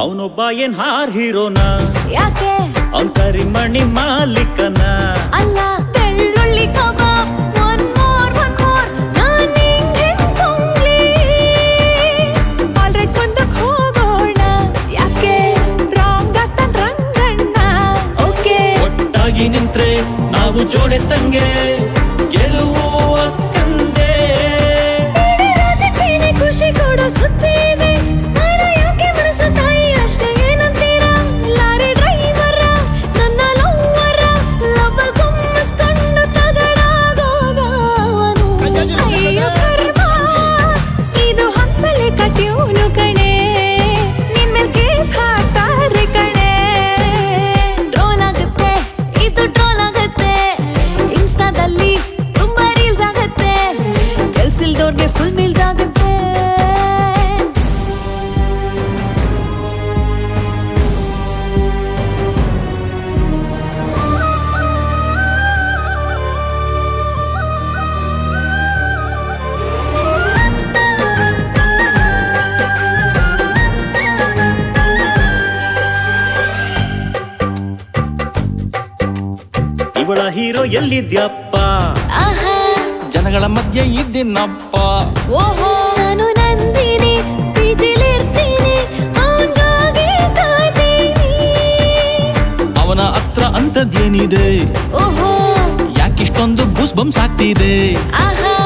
ಅವನೊಬ್ಬ ಏನ್ ಹಾರ್ ಹೀರೋನ ಯಾಕೆ ಅವನ್ ಕರಿಮಣಿ ಮಾಲೀಕನ ಅಲ್ಲ ಬೆಳ್ಳುಳ್ಳಿ ಕಬಾಬ್ ಒನ್ ಮೋರ್ ಒನ್ ಮೋರ್ ನಾನ್ ನಿಂಗೆ ಕೊಂಗ್ಲಿ ಆಲ್ರೆಡ್ ಮುಂದಕ್ ಹೋಗೋಣ ಯಾಕೆ ರಾಂಗ್ ಆಗ್ತಾನ್ ರಂಗಣ್ಣ ಓಕೆ ಒಟ್ಟಾಗಿ ನಿಂತ್ರೆ ನಾವು ಜೋಡೆ ತಂಗೆ ಗೆಲುವು ಅಕ್ಕಂದೆ ಇಡೀ ರಾಜ್ಯಕ್ಕೇನೆ ಖುಷಿ ಕೊಡೋ ಸುದ್ದಿ ಇದೆ ನಾನು ಯಾಕೆ ಮನಸ್ಸು ತಾಯಿ ಅಷ್ಟೇ ಏನಂತೀರಾ ಲಾರಿ ಡ್ರೈವರ ನನ್ನ ಲವ್ವರ ಲವ್ವಲ್ ಗುಮ್ಮಿಸ್ಕೊಂಡು ತಗಡಾಗೋದವನು ಅಯ್ಯೋ ಕರ್ಮ ಇದು ಹಂಸಲೆ ಕಟ್ಯೂನು ಕಣೆ ನಿನ್ಮೇಲ್ ಕೇಸ್ ಹಾಕ್ತಾರೆ ಕಣೆ ಟ್ರೋಲ್ ಆಗುತ್ತೆ ಇದು ಟ್ರೋಲ್ ಆಗುತ್ತೆ ಇನ್ಸ್ಟಾದಲ್ಲಿ ತುಂಬಾ ರೀಲ್ಸ್ ಆಗತ್ತೆ ಕೆಲ್ಸಿಲ್ದವ್ರಿಗೆ ಫುಲ್ ಮೀಲ್ಸ್ ಆಗುತ್ತೆ ಇವಳ ಹೀರೋ ಎಲ್ಲಿದ್ಯಪ್ಪ ಆಹಾ ಜನಗಳ ಮಧ್ಯೆ ಇದ್ದೀನಪ್ಪ ಓಹೋ ನಾನು ನಂದಿನಿ ಪಿಜಿಲಿರ್ತೀನಿ ಅವನ್ಗಾಗಿ ಕಾಯ್ತೀನಿ ಅವನ ಹತ್ರ ಅಂತದ್ದೇನಿದೆ ಓಹೋ ಯಾಕಿಷ್ಟೊಂದು ಬೂಸ್ ಬಂಸ್ ಆಗ್ತಿದೆ ಆಹಾ